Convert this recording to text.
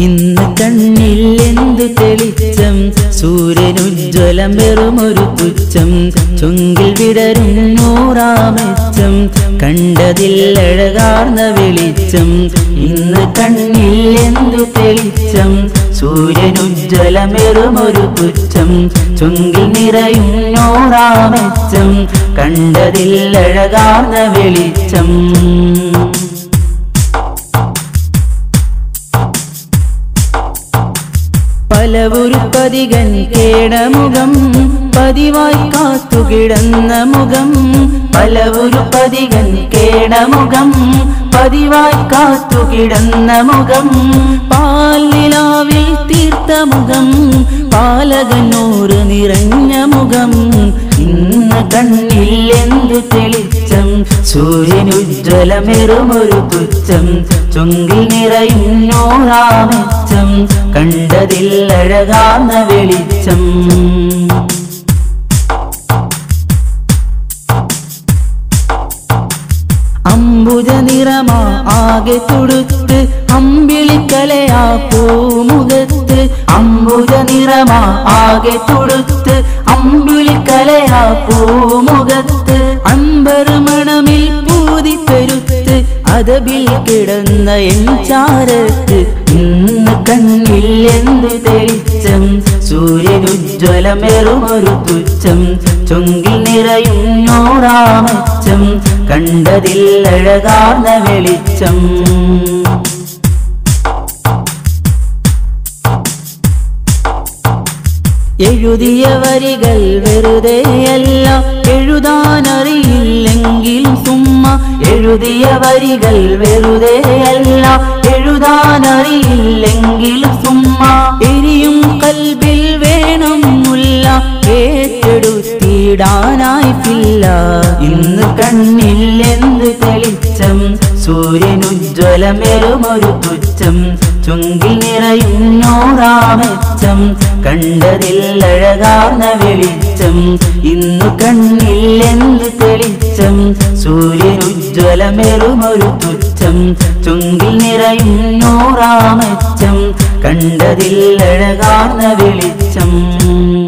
ഇന്ന് കണ്ണിൽ എന്ത് തെളിച്ചം സൂര്യനുജ്വലം വെറുമൊരു പുച്ഛം ചുങ്കിൽ വിടരും നൂറാമെച്ചം കണ്ടതിൽ അഴകാർന്ന വെളിച്ചം ഇന്ന് കണ്ണിൽ എന്തു തെളിച്ചം സൂര്യനുജ്വലം വെറുമൊരു പുച്ഛം ചുങ്കിൽ നിറയും നൂറാമെച്ചം കണ്ടതിൽ അഴകാർന്ന വെളിച്ചം പലവുരു പതികൻ കേടമുഖം പതിവായി കാത്തുകിടന്ന മുഖം പലവുരു പതികൻ കേടമുഖം പതിവായി കാത്തുകിടന്ന മുഖം പാലിലാവിൽ തീർത്ത മുഖം പാലകനൂറ് നിറഞ്ഞ മുഖം ഇന്ന് കണ്ണിൽ എന്തു തെളിച്ചം സൂര്യനുജ്വലമെറുമൊരു തുച്ഛം ചുങ്കിൽ നിറയും നൂറാമെച്ചം കണ്ടതിൽ അഴകാർന്ന വെളിച്ചം അംബുജ നിറമാ ആകെ തുടുത്ത് അമ്പിളിക്കലയാ പൂമുഖത്ത് അംബുജ നിറമാ ആകെ തുടുത്ത് അമ്പിളിക്കലയാ പൂമുഖത്ത് അമ്പർ മണമിൽ പൂതി പെരുത്ത് അതബിൽ കിടന്ന എൻ ചാരത്ത് ഇന്ന് കണ്ണിൽ എന്ത് തെളിച്ചം സൂര്യനുജ്വലമേറുമൊരു തുച്ഛം ചുങ്കിൽ നിറയും നൂറാമച്ചം കണ്ടതിൽ അഴകാർന്ന വെളിച്ചം എഴുതിയ വരികൾ വെറുതെയല്ല എഴുതാനറിയില്ലെങ്കിലും സുമ്മ എഴുതിയ വരികൾ വെറുതെയല്ല എഴുതാനറിയില്ലെങ്കിലും സുമ്മ എരിയും കൽബിൽ വേണം മുല്ല ഏറ്റെടുത്തിടാനായി പില്ല ഇന്ന് കണ്ണിൽ എന്ത് തെളിച്ചം സൂര്യനുജ്വലമേറുമൊരു തുച്ഛം ചുങ്കിൽ നിറയും നൂറാമെച്ചം കണ്ടതിൽ അഴകാർന്ന വെളിച്ചം ഇന്നു കണ്ണിൽ എന്ത് തെളിച്ചം സൂര്യനുജ്വലമേറുമൊരു തുച്ഛം ചുങ്കിൽ നിറയും നൂറാമെച്ചം കണ്ടതിൽ അഴകാർന്ന വെളിച്ചം